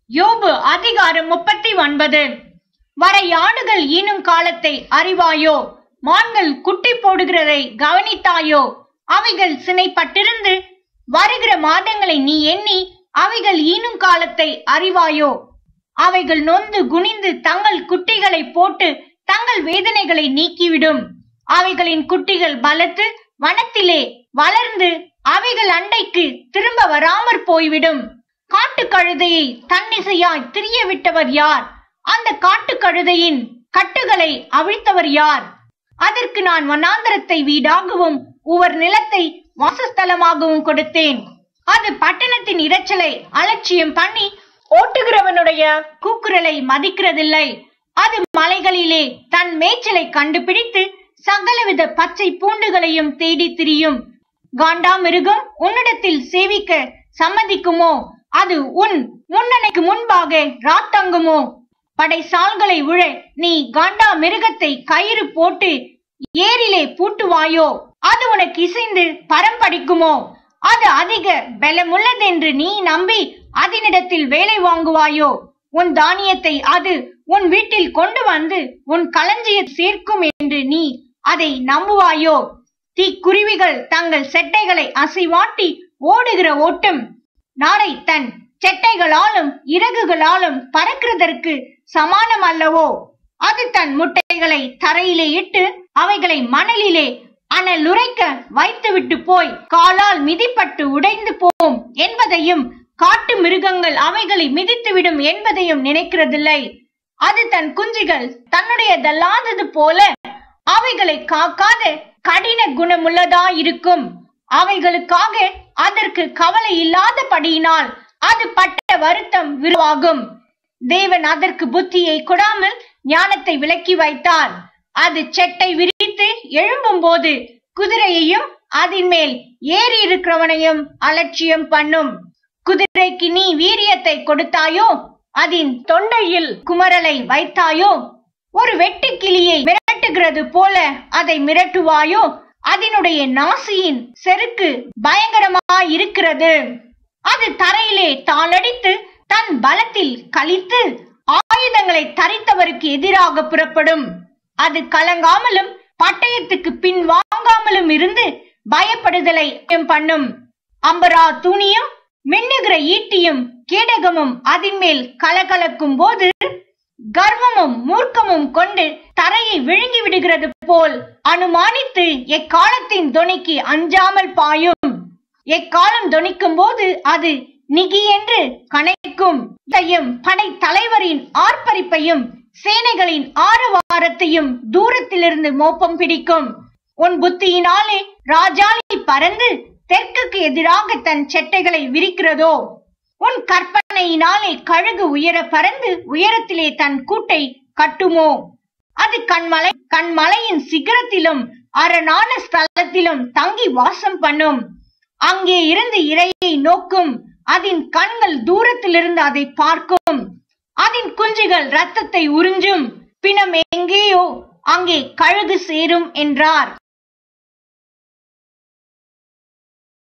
யோபு அதிகாரம் முப்பத்தி ஒன்பது வரை ஆடுகள் ஈனும் காலத்தை அறிவாயோ மான்கள் குட்டி போடுகிறதை கவனித்தாயோ அவைகள் சினைப்பட்டிருந்து வருகிற மாதங்களை நீ எண்ணி அவைகள் ஈனும் காலத்தை அறிவாயோ அவைகள் நொந்து குனிந்து தங்கள் குட்டிகளை போட்டு தங்கள் வேதனைகளை நீக்கிவிடும் அவைகளின் குட்டிகள் பலத்து வனத்திலே வளர்ந்து அவைகள் அண்டைக்கு திரும்ப வராமற் போய்விடும் காட்டுக் கழுதையை தன்னிசையாய் திரிய விட்டவர் யார் அந்த காட்டுக் கழுதையின் கட்டுகளை அவிழ்த்தவர் யார் அதற்கு நான் வனாந்தரத்தை வீடாகவும் உவர் நிலத்தை வாசஸ்தலமாகவும் கொடுத்தேன் அது பட்டணத்தின் இரைச்சலை அலட்சியம் பண்ணி ஓட்டுகிறவனுடைய கூக்குரலை மதிக்கிறதில்லை அது மலைகளிலே தன் மேய்ச்சலை கண்டுபிடித்து சகலவித பச்சை பூண்டுகளையும் தேடி திரியும் காண்டாமிருகம் உன்னிடத்தில் சேவிக்க சம்மதிக்குமோ அது உன் முன்னணைக்கு முன்பாக ராத்தங்குமோ படைசால்களை உழ நீ காண்டா மிருகத்தை கயிறு போட்டு ஏரிலே பூட்டுவாயோ அது உனக்கு இசைந்து பரம் படிக்குமோ அது அதிக பலமுள்ளதென்று நீ நம்பி அதனிடத்தில் வேலை வாங்குவாயோ உன் தானியத்தை அது உன் வீட்டில் கொண்டு வந்து உன் களஞ்சிய சேர்க்கும் என்று நீ அதை நம்புவாயோ தீக்குருவிகள் தங்கள் செட்டைகளை அசைவாட்டி ஓடுகிற ஓட்டம் நாரை தன் செட்டைகளாலும் இறகுகளாலும் பறக்கிறதற்கு சமானம் அல்லவோ அது தன் முட்டைகளை தரையிலே இட்டு அவைகளை மணலிலே அனலுரைக்க வைத்துவிட்டு போய் காலால் மிதிப்பட்டு உடைந்து போம் என்பதையும் காட்டு மிருகங்கள் அவைகளை மிதித்துவிடும் என்பதையும் நினைக்கிறதில்லை அது தன் குஞ்சுகள் தன்னுடையதல்லாதது போல அவைகளை காக்காத கடின குணமுள்ளதாயிருக்கும் அவைகளுக்காக அதற்கு கவலை இல்லாதபடியினால் அது பட்ட வருத்தம் விரிவாகும் தேவன் அதற்கு புத்தியை கொடாமல் ஞானத்தை விலக்கி வைத்தார் அது செட்டை விரித்து எழும்பும் போது குதிரையையும் அதன் மேல் ஏறி இருக்கிறவனையும் அலட்சியம் பண்ணும் குதிரைக்கு நீ வீரியத்தை கொடுத்தாயோ அதன் தொண்டையில் குமரலை வைத்தாயோ ஒரு வெட்டுக்கிளியை மிரட்டுகிறது போல அதை மிரட்டுவாயோ அதனுடைய நாசியின் செருக்கு பயங்கரமாயிருக்கிறது அது தரையிலே தாளடித்து தன் பலத்தில் கழித்து ஆயுதங்களை தரித்தவருக்கு எதிராக புறப்படும் அது கலங்காமலும் பட்டயத்துக்கு பின் வாங்காமலும் இருந்து பயப்படுதலை பண்ணும் அம்பரா துணியும் மின்னுகிற ஈட்டியும் கேடகமும் அதன் மேல் கலகலக்கும் போது கர்வமும் மூர்க்கமும் கொண்டு தரையை விழுங்கி விடுகிறது போல் அனுமானித்து எக்காலத்தின் தொனிக்கு அஞ்சாமல் பாயும் எக்காலம் தொனிக்கும் போது அது நிகி என்று கணைக்கும் இதையும் படை தலைவரின் ஆர்ப்பரிப்பையும் சேனைகளின் ஆரவாரத்தையும் தூரத்திலிருந்து மோப்பம் பிடிக்கும் உன் புத்தியினாலே ராஜாளி பறந்து தெற்குக்கு எதிராக தன் செட்டைகளை விரிக்கிறதோ உன் கற்பனையினாலே கழுகு உயர பறந்து உயரத்திலே தன் கூட்டை கட்டுமோ அது கண்மலை கண்மலையின் சிகரத்திலும் அரணான ஸ்தலத்திலும் தங்கி வாசம் பண்ணும் அங்கே இருந்து இரையை நோக்கும் அதன் கண்கள் தூரத்திலிருந்து அதை பார்க்கும் அதன் குஞ்சுகள் ரத்தத்தை உறிஞ்சும் பிணம் எங்கேயோ அங்கே கழுகு சேரும் என்றார்